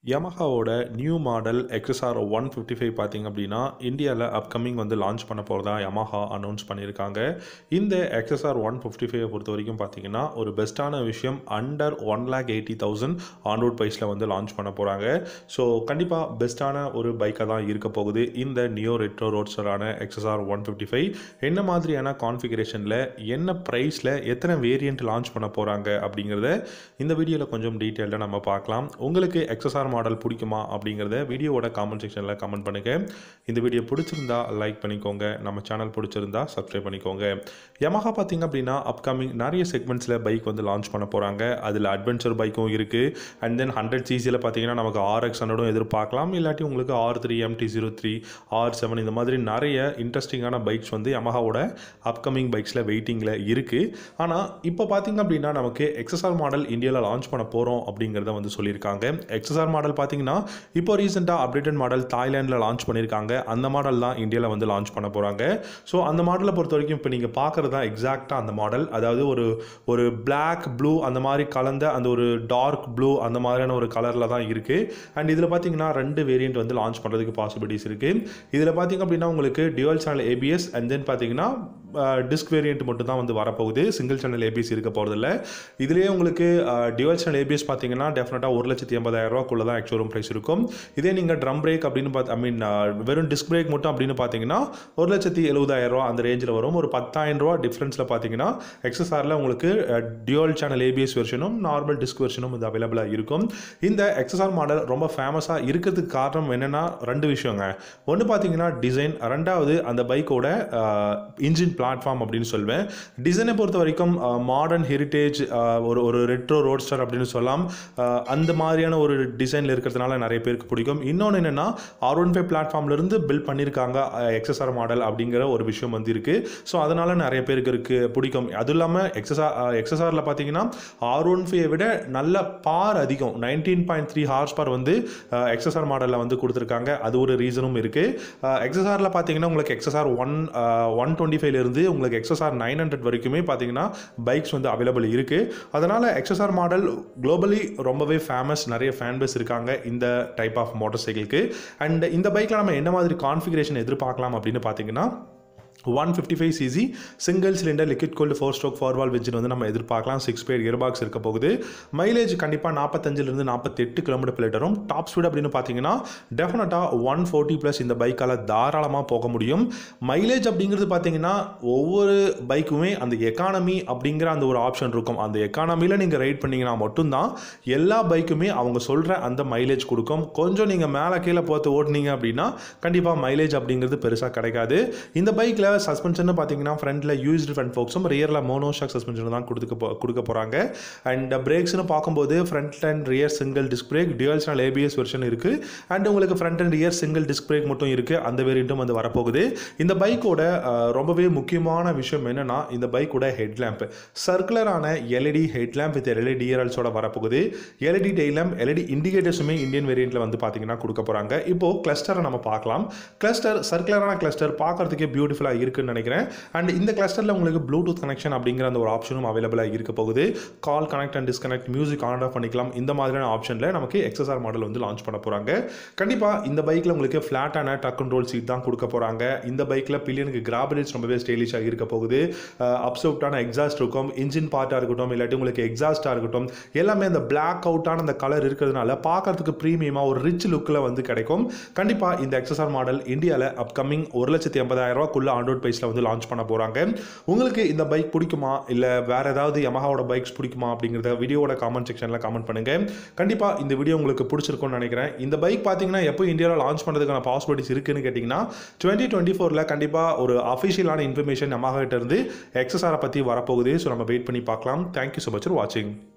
யமஹாவோட new model XSR one fifty five பார்த்திங்க அப்படின்னா இந்தியாவில் அப்கமிங் வந்து லான்ச் பண்ண போகிறதா யமஹா அனௌன்ஸ் பண்ணியிருக்காங்க இந்த எக்ஸ்எஸ்ஆர் ஒன் ஃபிஃப்டி ஃபைவ் பொறுத்த வரைக்கும் பார்த்தீங்கன்னா ஒரு பெஸ்ட்டான விஷயம் under one lakh eighty thousand on road ப்ரைஸில் வந்து லான்ச் பண்ண போகிறாங்க ஸோ கண்டிப்பாக பெஸ்ட்டான ஒரு பைக்காக தான் இருக்க போகுது இந்த நியோ ரெட்ரோ ரோட்ஸரான எக்ஸ்எஸ்ஆர் ஒன் ஃபிஃப்டி ஃபைவ் என்ன மாதிரியான கான்ஃபிகரேஷனில் என்ன ப்ரைஸில் எத்தனை வேரியண்ட் லான்ச் பண்ண போகிறாங்க அப்படிங்கிறத இந்த வீடியோவில் கொஞ்சம் டீட்டெயில்டாக நம்ம பார்க்கலாம் உங்களுக்கு எக்ஸ்எஸ்ஆர் மாடல் பிடிக்குமா அப்படிங்கிறத வீடியோவோட காமெண்ட் செக்ஷனில் கமெண்ட் பண்ணுங்கள் இந்த வீடியோ பிடிச்சிருந்தா லைக் பண்ணிக்கோங்க நம்ம சேனல் பிடிச்சிருந்தா சப்ஸ்கிரைப் பண்ணிக்கோங்க Yamaha பார்த்தீங்க அப்படின்னா அப்கமிங் நிறைய செக்மெண்ட்ஸில் பைக் வந்து லான்ச் பண்ண போகிறாங்க அதில் அட்வென்ச்சர் பைக்கும் இருக்குது அண்ட் தென் ஹண்ட்ரட் சிசியில் பார்த்தீங்கன்னா நமக்கு ஆர்எக்ஸ் ஹண்ட்ரடும் எதிர்பார்க்கலாம் இல்லாட்டி உங்களுக்கு R three MT zero three R seven இந்த மாதிரி நிறைய இன்ட்ரெஸ்டிங்கான பைக்ஸ் வந்து Yamahaவோட அப்கமிங் பைக்ஸில் வெயிட்டிங்கில் இருக்குது ஆனால் இப்போ பார்த்தீங்க அப்படின்னா நமக்கு எக்ஸ்எஸ்ஆர் மாடல் இந்தியாவில் லான்ச் பண்ண போகிறோம் அப்படிங்கிறத வந்து சொல்லியிருக்காங்க எக்ஸ்எஸ்ஆர் மாடல் பார்த்தீங்கன்னா இப்போ ரீசெண்டாக அப்டேட்டட் மாடல் தாய்லாண்டில் லான்ச் பண்ணியிருக்காங்க அந்த மாடல் தான் இந்தியாவில் வந்து லான்ச் பண்ண போகிறாங்க ஸோ அந்த மாடலை பொறுத்த வரைக்கும் இப்போ நீங்கள் பார்க்குறது தான் எக்ஸாக்டாக அந்த மாடல் அதாவது ஒரு ஒரு Black ப்ளூ அந்த மாதிரி கலந்த அந்த ஒரு டார்க் ப்ளூ அந்த மாதிரியான ஒரு கலரில் தான் இருக்குது அண்ட் இதில் பார்த்தீங்கன்னா ரெண்டு வேரியண்ட் வந்து லான்ச் பண்ணுறதுக்கு பாசிபிலிட்டிஸ் இருக்குது இதில் பார்த்தீங்க அப்படின்னா உங்களுக்கு dual channel ABS and then பார்த்தீங்கன்னா டிஸ்க் வேரியண்ட் மட்டும் தான் வந்து வரப்போகுது சிங்கிள் சேனல் ஏபிஎஸ் இருக்க போகிறதில்ல இதுலேயே உங்களுக்கு டியூவல் சேனல் ஏபிஎஸ் பார்த்தீங்கன்னா டெஃபினட்டாக ஒரு லட்சத்தி எண்பதாயிரம் ரூபாக்குள்ள தான் எக்ஷோரூம் ப்ரைஸ் இருக்கும் இதே நீங்கள் ட்ரம் பிரேக் அப்படின்னு பார்த்து ஐ மீன் வெறும் டிஸ்க் பிரேக் மட்டும் அப்படின்னு பார்த்தீங்கன்னா ஒரு லட்சத்தி எழுபதாயிரம் ரூபா அந்த ரேஞ்சில் வரும் ஒரு பத்தாயிரம் ரூபா டிஃப்ரென்ஸில் பார்த்தீங்கன்னா எக்ஸ்எஸ்ஆரில் உங்களுக்கு டியூவல் சேனல் ஏபிஎஸ் வெர்ஷனும் நார்மல் டிஸ்க் வெர்ஷனும் இது அவைலபிளாக இருக்கும் இந்த எக்ஸ்எஸ்ஆர் மாடல் ரொம்ப ஃபேமஸாக இருக்கிறதுக்கு காரணம் என்னென்னா ரெண்டு விஷயங்க ஒன்று பார்த்தீங்கன்னா டிசைன் ரெண்டாவது அந்த பைக்கோட இன்ஜின் பிளாட்ஃபார்ம் அப்படின்னு சொல்வேன் டிசைனை பொறுத்த வரைக்கும் மாடர்ன் ஹெரிட்டேஜ் ஒரு ஒரு ரெட்ரோ ரோட்ஸ்டர் அப்படின்னு சொல்லலாம் அஹ், அந்த மாதிரியான ஒரு டிசைனில் இருக்கிறதுனால நிறைய பேருக்கு பிடிக்கும் இன்னொன்று என்னென்னா ஆர் ஒன் ஃபைவ் பிளாட்ஃபார்ம்லேருந்து பில்ட் பண்ணியிருக்காங்க எக்ஸ்எஸ்ஆர் மாடல் அப்படிங்கிற ஒரு விஷயம் வந்து இருக்குது ஸோ அதனால் நிறைய பேருக்கு இருக்குது பிடிக்கும் அதுவும் இல்லாமல் எக்ஸ்எஸ்ஆர் எக்ஸ்எஸ்ஆரில் பார்த்தீங்கன்னா ஆர் ஒன் ஃபைவை விட நல்ல பார் அதிகம் nineteen point three horse power வந்து எக்ஸ்எஸ்ஆர் மாடலில் வந்து கொடுத்துருக்காங்க அது ஒரு ரீசனும் இருக்குது எக்ஸ்எஸ்ஆரில் பார்த்தீங்கன்னா உங்களுக்கு எக்ஸ்எஸ்ஆர் ஒன் ஒன் டுவெண்ட்டி ஃபைவ்லேருந்து உங்களுக்கு எக்ஸ்எஸ்ஆர் நைன் ஹண்ட்ரட் வரைக்குமே பார்த்தீங்கன்னா பைக்ஸ் வந்து அவைலபிள் இருக்குது அதனால் எக்ஸ்எஸ்ஆர் மாடல் குளோபலி ரொம்பவே ஃபேமஸ் நிறைய ஃபேன் பேஸ் இருக்காங்க இந்த டைப் ஆஃப் மோட்டார் சைக்கிளுக்கு அண்ட் இந்த பைக்கில் நம்ம என்ன மாதிரி கான்ஃபிகரேஷன் எதிர்பார்க்கலாம் அப்படின்னு பார்த்தீங்கன்னா one fifty five CC single cylinder liquid cooled four stroke four valve engine வந்து நம்ம எதிர்பார்க்கலாம் சிக்ஸ் பேர் இயர் பாக்ஸ் இருக்க போகுது மைலேஜ் கண்டிப்பாக நாற்பத்தஞ்சிலிருந்து நாற்பத்தெட்டு கிலோமீட்டர் பிளேட்டரும் டாப் ஸ்பீட் அப்படின்னு பார்த்தீங்கன்னா டெஃபினட்டாக ஒன் ஃபோர்ட்டி ப்ளஸ் இந்த பைக்கால் தாராளமாக போக முடியும் மைலேஜ் அப்படிங்கிறது பார்த்தீங்கன்னா ஒவ்வொரு பைக்குமே அந்த எக்கானமி அப்படிங்கிற அந்த ஒரு ஆப்ஷன் இருக்கும் அந்த எக்கானமியில் நீங்கள் ரைட் பண்ணீங்கன்னா மட்டும்தான் எல்லா பைக்குமே அவங்க சொல்கிற அந்த மைலேஜ் கொடுக்கும் கொஞ்சம் நீங்கள் மேலே கீழே பார்த்து ஓட்டுனீங்க அப்படின்னா கண்டிப்பாக மைலேஜ் அப்படிங்கிறது பெருசாக கிடைக்காது இந்த பைக்கில் சஸ்பென்ஷன் பார்த்தீங்கன்னா ஃப்ரண்ட்டில் யூஸ்டு ஃப்ரண்ட் ஃபோக்ஸும் ரியரில் மோனோஷாக் சஸ்பென்ஷன் தான் கொடுக்க போ கொடுக்க போகிறாங்க அண்ட் பிரேக்ஸ்னு பார்க்கும்போது front and rear single disc brake dual channel ABS version இருக்குது அண்ட் உங்களுக்கு front and rear single disc brake மட்டும் இருக்குது அந்த வேரியண்ட்டும் வந்து வரப்போகுது இந்த பைக்கோட ரொம்பவே முக்கியமான விஷயம் என்னென்னா இந்த பைக்கோட ஹெட் லேம்ப் சர்க்குலரான LED head lamp with LED டிஆர்எல்ஸோட வரப்போகுது எல்இடி டெய் லேம்ப் எல்இடி இண்டிகேட்டர்ஸுமே இந்தியன் வேரியண்ட்டில் வந்து பார்த்தீங்கன்னா கொடுக்க போகிறாங்க இப்போது கிளஸ்டரை நம்ம பார்க்கலாம் கிளஸ்டர் சர்க்குலரான கிளஸ்டர் பார்க்கறதுக்கே பியூட்டிஃபுல்லாக இருக்குன்னு நினைக்கிறேன் அண்ட் இந்த கிளஸ்டரில் உங்களுக்கு ப்ளூடூத் கனெக்ஷன் அப்படிங்கிற அந்த ஒரு ஆப்ஷனும் அவைலபிளாக இருக்க போகுது call connect and disconnect music on off பண்ணிக்கலாம் இந்த மாதிரியான ஆப்ஷனில் நமக்கு எக்ஸ்எஸ்ஆர் மாடல் வந்து லான்ச் பண்ண போகிறாங்க கண்டிப்பாக இந்த பைக்கில் உங்களுக்கு ஃப்ளாட்டான டக் அண்ட் ரோல் சீட் தான் கொடுக்க போகிறாங்க இந்த பைக்கில் பில்லியனுக்கு கிராபரேஜ் ரொம்பவே ஸ்டைலிஷாக இருக்க போகுது அப்சவுட்டான எக்ஸாஸ்ட் இருக்கும் இன்ஜின் பார்ட்டாக இருக்கட்டும் இல்லாட்டி உங்களுக்கு எக்ஸாஸ்ட்டாக இருக்கட்டும் எல்லாமே அந்த பிளாக் அவுட்டான அந்த கலர் இருக்கிறதுனால பார்க்கறதுக்கு ப்ரீமியமாக ஒரு ரிச் லுக்கில் வந்து கிடைக்கும் கண்டிப்பாக இந்த எக்ஸ்எஸ்ஆர் மாடல் இந்தியாவில் அப்கமிங் ஒரு லட்சத்தி எண்பதாயிரம் ரூபாக்குள்ள ஆண்ட்ராய்ட் ப்ரைஸில் வந்து லான்ச் பண்ண போகிறாங்க உங்களுக்கு இந்த பைக் பிடிக்குமா இல்லை வேறு ஏதாவது யமஹாவோட பைக்ஸ் பிடிக்குமா அப்படிங்கிறத வீடியோவோட காமெண்ட் செக்ஷனில் கமெண்ட் பண்ணுங்கள் கண்டிப்பாக இந்த வீடியோ உங்களுக்கு பிடிச்சிருக்கும்னு நினைக்கிறேன் இந்த பைக் பார்த்தீங்கன்னா எப்போ இந்தியாவில் லான்ச் பண்ணுறதுக்கான பாசிபிலிட்டிஸ் இருக்குன்னு கேட்டிங்கன்னா டுவெண்ட்டி டுவெண்ட்டி ஃபோரில் கண்டிப்பாக ஒரு அஃபிஷியலான இன்ஃபர்மேஷன் யமஹா கிட்ட இருந்து எக்ஸஸ்ஆரை பற்றி வரப்போகுது ஸோ நம்ம வெயிட் பண்ணி பார்க்கலாம் தேங்க்யூ ஸோ மச் ஃபார் வாட்சிங்